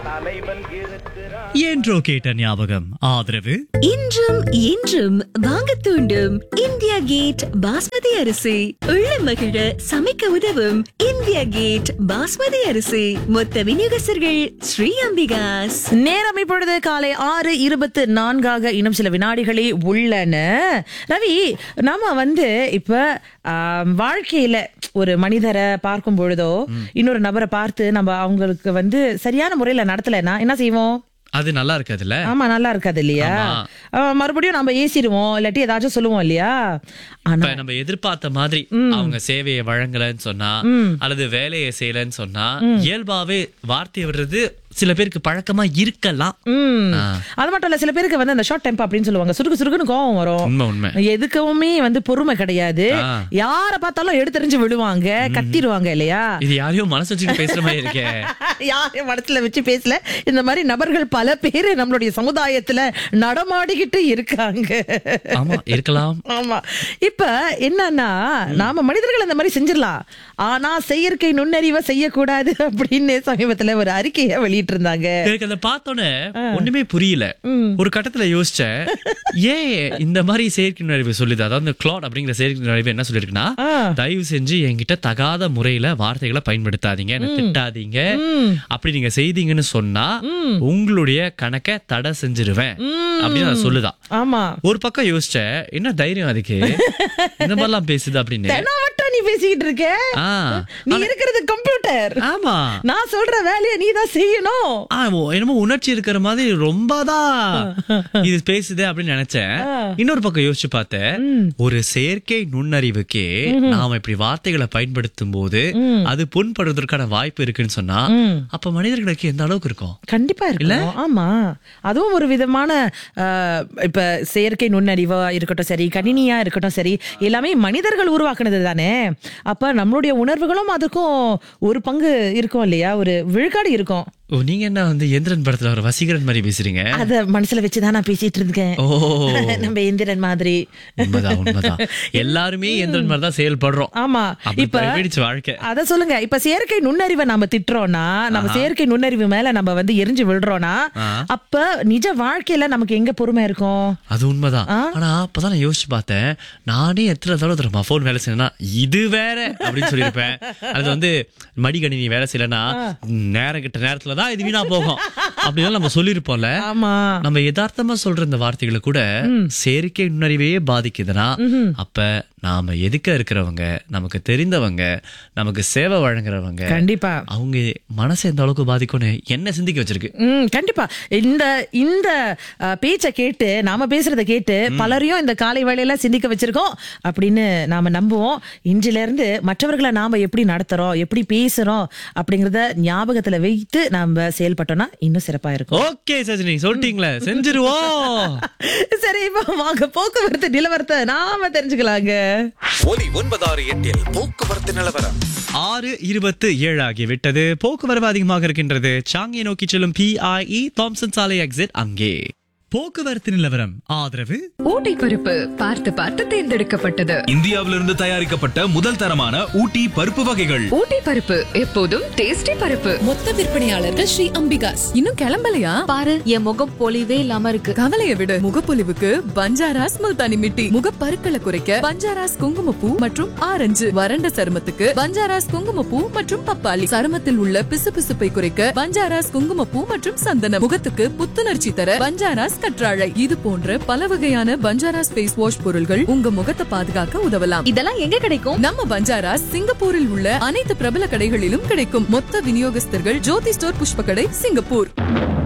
தலைவன் இருக்கிறான் என்றோ கேட்ட ஞாபகம் ஆதரவு இன்றும் என்றும் வாங்க தூண்டும் இந்தியா கேட் பாஸ்மதி அரிசி உள்ள மகிழ சமைக்க உதவும் இந்தியா கேட் பாஸ்மதி அரிசி மொத்த விநியோகஸ்தர்கள் ஸ்ரீ அம்பிகாஸ் நேரம் இப்பொழுது காலை ஆறு இருபத்து நான்காக இன்னும் சில வினாடிகளே உள்ளன ரவி நாம வந்து இப்ப ஆம், வாழ்க்கையில ஒரு மனிதரை பார்க்கும் பொழுதோ இன்னொரு நபரை பார்த்து நம்ம அவங்களுக்கு வந்து சரியான முறையில நடத்தலைன்னா என்ன செய்வோம் அது நல்லா இருக்காதுல்ல ஆமா நல்லா இருக்காது இல்லையா ஆமா. ஆ, மறுபடியும் நம்ம ஏசிடுவோம் இல்லாட்டி ஏதாச்சும் சொல்லுவோம் இல்லையா ஆனா இப்ப நம்ம எதிர்பார்த்த மாதிரி அவங்க சேவையை வழங்கலன்னு சொன்னா அல்லது வேலையை செய்யலன்னு சொன்னா இயல்பாவே வார்த்தை விடுறது சில பேருக்கு பழக்கமா இருக்கலாம் ம். ஆ. அது மட்டும் இல்ல சில பேருக்கு வந்து அந்த ஷார்ட் டெம்பர் அப்படின்னு சொல்லுவாங்க சுருக்கு சுருக்குன்னு கோவம் வரும் உண்மை உண்மை எதுக்குமே வந்து பொறுமை கிடையாது ஆ. யார பார்த்தாலும் எடுத்தறிஞ்சு விடுவாங்க கத்திடுவாங்க இல்லையா இது யாரையும் மனசு வச்சுட்டு பேசுற மாதிரி இருக்கே யாரையும் மனசுல வச்சு பேசல இந்த மாதிரி நபர்கள் பல பேரு நம்மளுடைய சமுதாயத்துல நடமாடிக்கிட்டு இருக்காங்க ஆமா இருக்கலாம் ஆமா இப்ப என்னன்னா நாம மனிதர்கள் அந்த மாதிரி செஞ்சிடலாம் ஆனா செயற்கை நுண்ணறிவை செய்யக்கூடாது அப்படின்னு சமீபத்துல ஒரு அறிக்கையை வெளியிட்டு இருந்தாங்க எனக்கு அதை பார்த்தோன்னே ஒண்ணுமே புரியல ஒரு கட்டத்துல யோசிச்சேன் ஏன் இந்த மாதிரி செயற்கை நுழைவு சொல்லுது அதாவது கிளாட் அப்படிங்கிற செயற்கை நுழைவு என்ன சொல்லிருக்குன்னா ஆ. தயவு செஞ்சு என்கிட்ட தகாத முறையில வார்த்தைகளை பயன்படுத்தாதீங்க என்ன திட்டாதீங்க அப்படி நீங்க செய்தீங்கன்னு சொன்னா உங்களுடைய கணக்கை தடை செஞ்சிருவேன் அப்படின்னு அது சொல்லுதான் ஆமா ஒரு பக்கம் யோசிச்சேன் என்ன தைரியம் அதுக்கு இந்த மாதிரிலாம் பேசுது அப்படின்னு தெனாவட்டம் நீ பேசிக்கிட்டு இருக்க ஆ. நீ இருக்கிறது கம்ப்யூட்டர் ஆமா நான் சொல்ற வேலையை நீ தான் செய்யணும் ஆ, ஓ, என்னமோ உணர்ச்சி இருக்கிற மாதிரி ரொம்பதான் இது பேசுது அப்படின்னு நினைச்சேன் இன்னொரு பக்கம் யோசிச்சு பார்த்தேன் ஒரு செயற்கை நுண்ணறிவுக்கே நாம இப்படி வார்த்தைகளை பயன்படுத்தும் போது அது புண்படுவதற்கான வாய்ப்பு இருக்குன்னு சொன்னா அப்ப மனிதர்களுக்கு எந்த அளவுக்கு இருக்கும் கண்டிப்பா இருக்கும் ஆமா அதுவும் ஒரு விதமான ஆஹ், இப்ப செயற்கை நுண்ணறிவா இருக்கட்டும் சரி கணினியா இருக்கட்டும் சரி எல்லாமே மனிதர்கள் உருவாக்குனது தானே அப்ப நம்மளுடைய உணர்வுகளும் அதுக்கும் ஒரு பங்கு இருக்கும் இல்லையா ஒரு விழுக்காடு இருக்கும் ஓ, நீங்க என்ன வந்து எந்திரன் படத்துல ஒரு வசீகரன் மாதிரி பேசுறீங்க அத மனசுல வச்சுதான் நான் பேசிட்டு இருக்கேன் ஓ நம்ம எந்திரன் மாதிரி உண்மைதான் உண்மைதான் எல்லாருமே எந்திரன் மாதிரி தான் செயல்படுறோம் ஆமா அப்படி இப்ப போயிடுச்சு வாழ்க்கை அத சொல்லுங்க இப்ப செயற்கை நுண்ணறிவை நம்ம திட்டுறோம்னா நம்ம செயற்கை நுண்ணறிவு மேல நம்ம வந்து எரிஞ்சு விழுறோம்னா அப்ப நிஜ வாழ்க்கையில நமக்கு எங்க பொறுமை இருக்கும் அது உண்மைதான் ஆனா அப்பதான் நான் யோசிச்சு பார்த்தேன் நானே எத்தனை தடவை தெரியுமா போன் வேலை செய்யணும்னா இது வேற அப்படின்னு சொல்லியிருப்பேன் அது வந்து மடிகணினி வேலை செய்யலன்னா நேரம் கிட்ட நேரத்துல தான் இது வீணா போகும் அப்படின்னு நம்ம சொல்லியிருப்போம்ல ஆமா நம்ம யதார்த்தமா சொல்ற இந்த வார்த்தைகளை கூட செயற்கை நுண்ணறிவையே பாதிக்குதுன்னா அப்ப நாம எதுக்க இருக்கிறவங்க நமக்கு தெரிந்தவங்க நமக்கு சேவை வழங்குறவங்க கண்டிப்பா அவங்க மனசை எந்த அளவுக்கு பாதிக்கும்னு என்ன சிந்திக்க வச்சிருக்கு ம் கண்டிப்பா இந்த இந்த அஹ், பேச்சை கேட்டு நாம பேசுறத கேட்டு பலரையும் இந்த காலை வேளையில சிந்திக்க வச்சிருக்கோம் அப்படின்னு நாம நம்புவோம் இன்றில இருந்து மற்றவர்களை நாம எப்படி நடத்துறோம் எப்படி பேசுறோம் அப்படிங்கறத ஞாபகத்துல வைத்து நாம செயல்பட்டோம்னா இன்னும் சிறப்பா இருக்கும் ஓகே சஜினி சொல்லிட்டீங்களே செஞ்சிருவோம் சரி இப்போ வாங்க போக்குவரத்து நிலவரத்தை நாம தெரிஞ்சுக்கலாங்க ஒலி ஒன்பதாறு எட்டில் போக்குவரத்து நிலவரம் ஆறு இருபத்து ஏழு ஆகிவிட்டது போக்குவரவு அதிகமாக இருக்கின்றது சாங்கியை நோக்கி செல்லும் பிஐஇ தாம்சன் சாலை எக்ஸிட் அங்கே போக்குவரத்து நிலவரம் ஆதரவு ஊட்டி பருப்பு பார்த்து பார்த்து தேர்ந்தெடுக்கப்பட்டது இந்தியாவிலிருந்து தயாரிக்கப்பட்ட முதல் தரமான ஊட்டி பருப்பு வகைகள் ஊட்டி பருப்பு எப்போதும் டேஸ்டி பருப்பு மொத்த விற்பனையாளர்கள் ஸ்ரீ அம்பிகாஸ் இன்னும் கிளம்பலையா பாரு என் முகம் பொலிவே இல்லாம இருக்கு கவலைய விடு முகப்பொலிவுக்கு பஞ்சாராஸ் முல்தானி மிட்டி முகப்பருக்களை குறைக்க பஞ்சாராஸ் குங்குமப்பூ மற்றும் ஆரஞ்சு வறண்ட சருமத்துக்கு பஞ்சாராஸ் குங்குமப்பூ மற்றும் பப்பாளி சருமத்தில் உள்ள பிசுபிசுப்பை குறைக்க பஞ்சாராஸ் குங்குமப்பூ மற்றும் சந்தனம் முகத்துக்கு புத்துணர்ச்சி தர பஞ்சாராஸ் கற்றாழை இது போன்ற பல வகையான பஞ்சாராஸ் ஃபேஸ் வாஷ் பொருள்கள் உங்க முகத்தை பாதுகாக்க உதவலாம் இதெல்லாம் எங்க கிடைக்கும் நம்ம பஞ்சாராஸ் சிங்கப்பூரில் உள்ள அனைத்து பிரபல கடைகளிலும் கிடைக்கும் மொத்த விநியோகஸ்தர்கள் ஜோதி ஸ்டோர் புஷ்ப கடை சிங்கப்பூர்